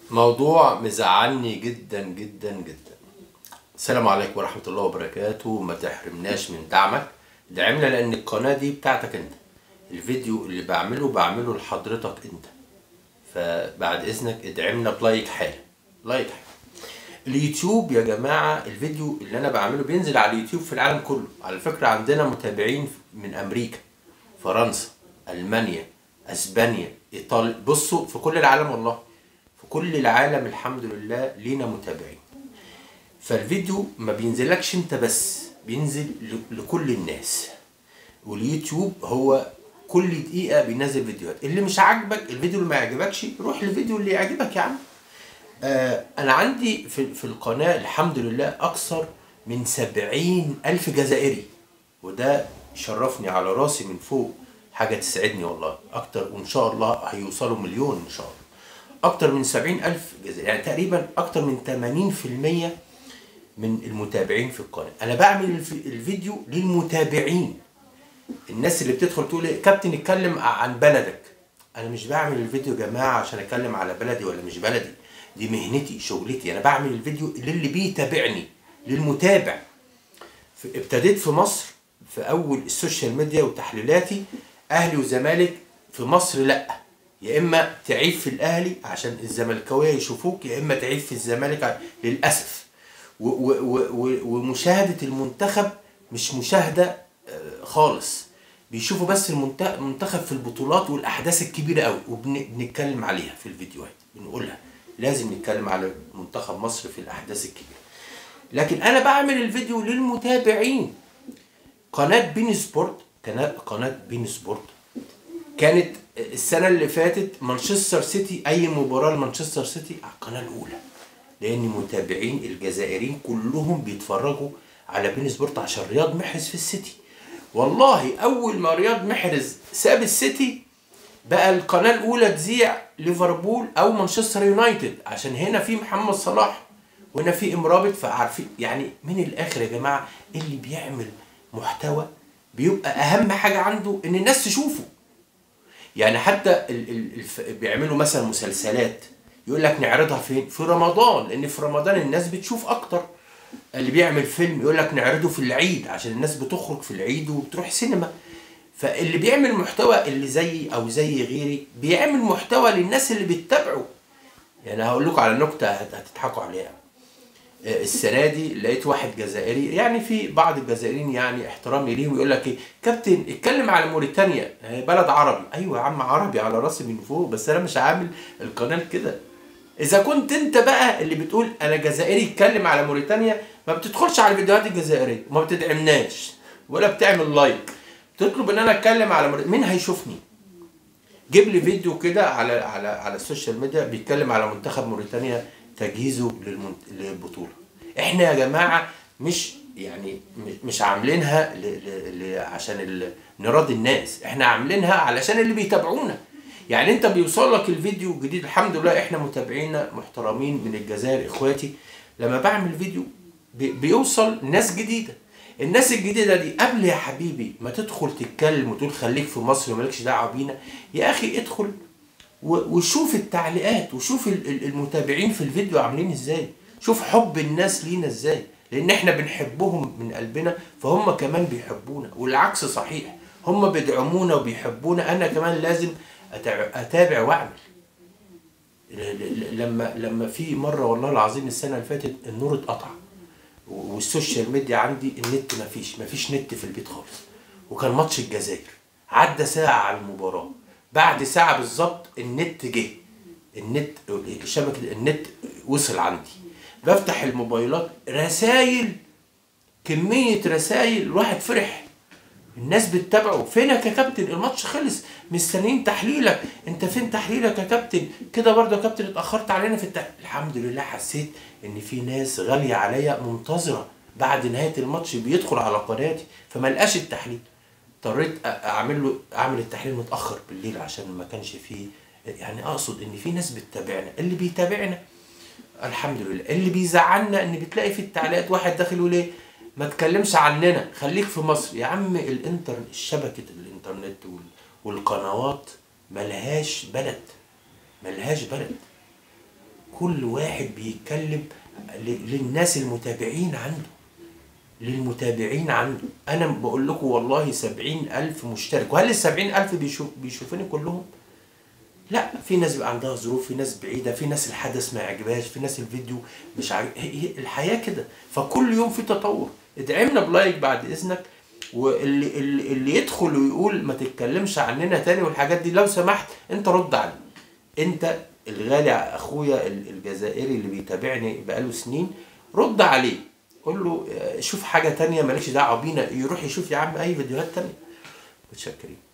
موضوع مزعلني جدا جدا جدا السلام عليكم ورحمة الله وبركاته ما تحرمناش من دعمك دعمنا لأن القناة دي بتاعتك أنت الفيديو اللي بعمله بعمله لحضرتك أنت فبعد إذنك ادعمنا بلايك حالا لايك حالا اليوتيوب يا جماعة الفيديو اللي أنا بعمله بينزل على اليوتيوب في العالم كله على فكرة عندنا متابعين من أمريكا فرنسا ألمانيا أسبانيا إيطاليا بصوا في كل العالم والله في كل العالم الحمد لله لينا متابعين فالفيديو ما بينزلكش انت بس بينزل ل- لكل الناس واليوتيوب هو كل دقيقة بينزل فيديوهات اللي مش عاجبك الفيديو اللي ما يعجبكش روح للفيديو اللي يعجبك يا عم آه انا عندي في, في القناة الحمد لله اكثر من سبعين الف جزائري وده شرفني على راسي من فوق حاجة تسعدني والله اكتر وان شاء الله هيوصلوا مليون ان شاء الله اكتر من سبعين الف جزائري يعني تقريبا اكتر من تمانين في المية من المتابعين في القناة انا بعمل الف- الفيديو للمتابعين الناس اللي بتدخل تقول إيه، كابتن اتكلم عن بلدك انا مش بعمل الفيديو يا جماعه عشان اتكلم على بلدي ولا مش بلدي دي مهنتي شغلتي انا بعمل الفيديو للي بيتابعني للمتابع في- ابتديت في مصر في اول السوشيال ميديا وتحليلاتي اهلي وزمالك في مصر لا يا اما تعيب في الاهلي عشان الزملكاويه يشوفوك يا اما تعيب في الزمالك ع- للاسف و- و- و- و- ومشاهده المنتخب مش مشاهده آه، خالص بيشوفوا بس المنت- المنتخب في البطولات والاحداث الكبيره قوي وبنتكلم عليها في الفيديوهات بنقولها لازم نتكلم على منتخب مصر في الاحداث الكبيره لكن انا بعمل الفيديو للمتابعين قناه بين سبورت قناه قناه بين سبورت كانت السنه اللي فاتت مانشستر سيتي اي مباراه لمانشستر سيتي على القناه الاولى لان متابعين الجزائريين كلهم بيتفرجوا على بين سبورت عشان رياض محرز في السيتي والله اول ما رياض محرز ساب السيتي بقى القناه الاولى تذيع ليفربول او مانشستر يونايتد عشان هنا في محمد صلاح وهنا في امرابط فعارفين يعني من الاخر يا جماعه اللي بيعمل محتوى بيبقى اهم حاجه عنده ان الناس تشوفه يعني حتى ال ال الف... بيعملوا مثلا مسلسلات يقول لك نعرضها فين في رمضان لان في رمضان الناس بتشوف اكتر اللي بيعمل فيلم يقول لك نعرضه في العيد عشان الناس بتخرج في العيد وبتروح سينما فاللي بيعمل محتوى اللي زيي او زي غيري بيعمل محتوى للناس اللي بتتابعه يعني هقول لكم على نكته هت- هتضحكوا عليها آه، السنه دي لقيت واحد جزائري يعني في بعض الجزائريين يعني احترامي ليهم يقول لك ايه كابتن اتكلم على موريتانيا آه، بلد عربي ايوه يا عم عربي على راسي من فوق بس انا مش عامل القناه كده اذا كنت انت بقى اللي بتقول انا جزائري اتكلم على موريتانيا ما بتدخلش على الفيديوهات الجزائريه وما بتدعمناش ولا بتعمل لايك تطلب ان انا اتكلم على موريتانيا مين هيشوفني جيب لي فيديو كده على على على السوشيال ميديا بيتكلم على منتخب موريتانيا تجهيزه للمنت... للبطوله احنا يا جماعه مش يعني م- مش عاملينها ل... ل... ل... عشان ال... نراضي الناس احنا عاملينها علشان اللي بيتابعونا يعني انت بيوصل لك الفيديو جديد الحمد لله احنا متابعينا محترمين من الجزائر اخواتي لما بعمل فيديو بي... بيوصل ناس جديده الناس الجديده دي قبل يا حبيبي ما تدخل تتكلم وتقول خليك في مصر ومالكش دعوه بينا يا اخي ادخل و- وشوف التعليقات وشوف ال- ال- المتابعين في الفيديو عاملين ازاي شوف حب الناس لينا ازاي لان احنا بنحبهم من قلبنا فهم كمان بيحبونا والعكس صحيح هم بيدعمونا وبيحبونا انا كمان لازم أتع- اتابع واعمل ل- ل- لما لما في مره والله العظيم السنه اللي فاتت النور اتقطع و- والسوشيال ميديا عندي النت مفيش مفيش نت في البيت خالص وكان ماتش الجزائر عدى ساعة على المباراة بعد ساعة بالظبط النت جه النت شبكة النت وصل عندي بفتح الموبايلات رسايل كمية رسايل الواحد فرح الناس بتتابعه فينك يا كابتن الماتش خلص مستنيين تحليلك انت فين تحليلك يا كابتن كده برضه يا كابتن اتاخرت علينا في التحليل الحمد لله حسيت ان في ناس غاليه عليا منتظره بعد نهايه الماتش بيدخل على قناتي فما لقاش التحليل اضطريت أ- اعمل له اعمل التحليل متاخر بالليل عشان ما كانش فيه يعني اقصد ان في ناس بتتابعنا اللي بيتابعنا الحمد لله اللي بيزعلنا ان بتلاقي في التعليقات واحد داخل يقول ايه ما تكلمش عننا خليك في مصر يا عم الانترنت شبكه الانترنت وال- والقنوات ملهاش بلد ملهاش بلد كل واحد بيتكلم ل- للناس المتابعين عنده للمتابعين عنده انا بقول لكم والله سبعين الف مشترك وهل السبعين الف بيشوف بيشوفوني كلهم لا في ناس بيبقى عندها ظروف في ناس بعيدة في ناس الحدث ما يعجبهاش في ناس الفيديو مش عارف هي هي الحياة كده فكل يوم في تطور ادعمنا بلايك بعد اذنك واللي اللي, اللي يدخل ويقول ما تتكلمش عننا تاني والحاجات دي لو سمحت انت رد عليه انت الغالي اخويا ال- الجزائري اللي بيتابعني بقاله سنين رد عليه قول له اه، شوف حاجة تانية مالكش دعوة بينا يروح يشوف يا عم اي فيديوهات تانية متشكرين